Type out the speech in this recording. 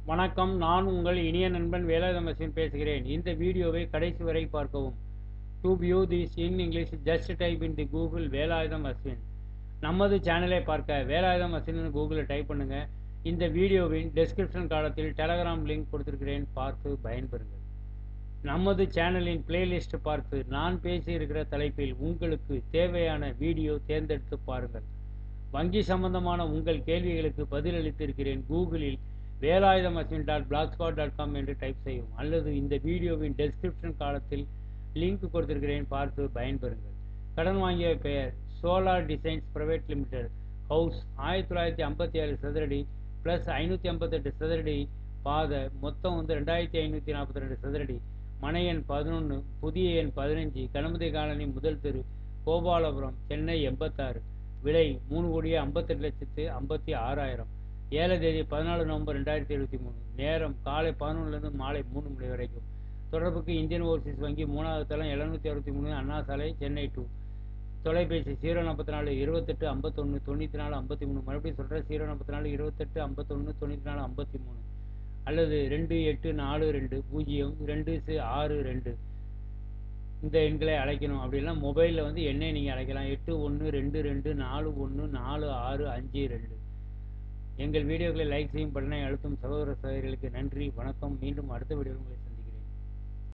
வணக்கம் நான் உங்கள் இனிய நண்பன் வேலாயுதமசின் பேசுகிறேன் இந்த வீடியோவை கடைசி வரை பார்க்கவும் to view this in English just type in the Google Velayudham Ashwin நமது சேனலை பார்க்க வேலாயுதம் அஸ்வின் கூகுளில் டைப் பண்ணுங்க இந்த வீடியோவின் டெஸ்கிரிப்ஷன் காலத்தில் டெலகிராம் லிங்க் கொடுத்திருக்கிறேன் பார்த்து பயன்பெறுங்கள் நமது சேனலின் பிளேலிஸ்ட் பார்த்து நான் பேசியிருக்கிற தலைப்பில் உங்களுக்கு தேவையான வீடியோ தேர்ந்தெடுத்து பாருங்கள் வங்கி சம்பந்தமான உங்கள் கேள்விகளுக்கு பதிலளித்திருக்கிறேன் கூகுளில் Velayudham Ashwin dot blog spot dot com என்று டைப் செய்யும் அல்லது இந்த வீடியோவின் டெஸ்கிரிப்ஷன் காலத்தில் லிங்க் கொடுத்திருக்கிறேன் பார்த்து பயன்பெறுங்கள் கடன் வாங்கிய பெயர் solar designs private limited house ஆயிரத்தி தொள்ளாயிரத்தி ஐம்பத்தி ஏழு சதுரடி ப்ளஸ் ஐநூற்றி ஐம்பத்தெட்டு சதுரடி பாதை மொத்தம் வந்து ரெண்டாயிரத்தி ஐநூற்றி நாற்பத்தி ரெண்டு சதுரடி மனை எண் பதினொன்று புதிய எண் பதினஞ்சு கணபதி காலனி முதல் தெரு கோபாலபுரம் சென்னை எண்பத்தாறு விலை மூணு கோடியே ஐம்பத்தெட்டு லட்சத்து ஐம்பத்தி ஆறாயிரம் ஏழை தேதி பதினாலு நவம்பர் ரெண்டாயிரத்தி இருபத்தி மூணு நேரம் காலை பதினொன்றுலேருந்து மாலை மூணு மணி வரைக்கும் தொடர்புக்கு இந்தியன் ஓவர்சீஸ் வங்கி மூணாவது தளம் எழுநூற்றி அறுபத்தி மூணு அண்ணா சாலை சென்னை டூ தொலைபேசி ஜீரோ நாற்பத்தி நாலு இருபத்தெட்டு ஐம்பத்தொன்று தொண்ணூற்றி நாலு ஐம்பத்தி மூணு மறுபடியும் சொல்கிறேன் ஜீரோ நாற்பத்தி நாலு இருபத்தெட்டு ஐம்பத்தொன்று தொண்ணூற்றி நாலு ஐம்பத்தி மூணு அல்லது ரெண்டு எட்டு நாலு ரெண்டு பூஜ்ஜியம் ரெண்டு சி ஆறு ரெண்டு இந்த எண்களை அழைக்கணும் அப்படின்னா மொபைலில் வந்து என்னை நீங்கள் அழைக்கலாம் எட்டு ஒன்று ரெண்டு ரெண்டு நாலு ஒன்று நாலு ஆறு அஞ்சு ரெண்டு எங்கள் வீடியோக்களை லைக் செய்யும் பட்டனை அழுத்தும் சகோதர சகோதரிகளுக்கு நன்றி வணக்கம் மீண்டும் அடுத்த வீடியோவில் உங்களை சந்திக்கிறேன்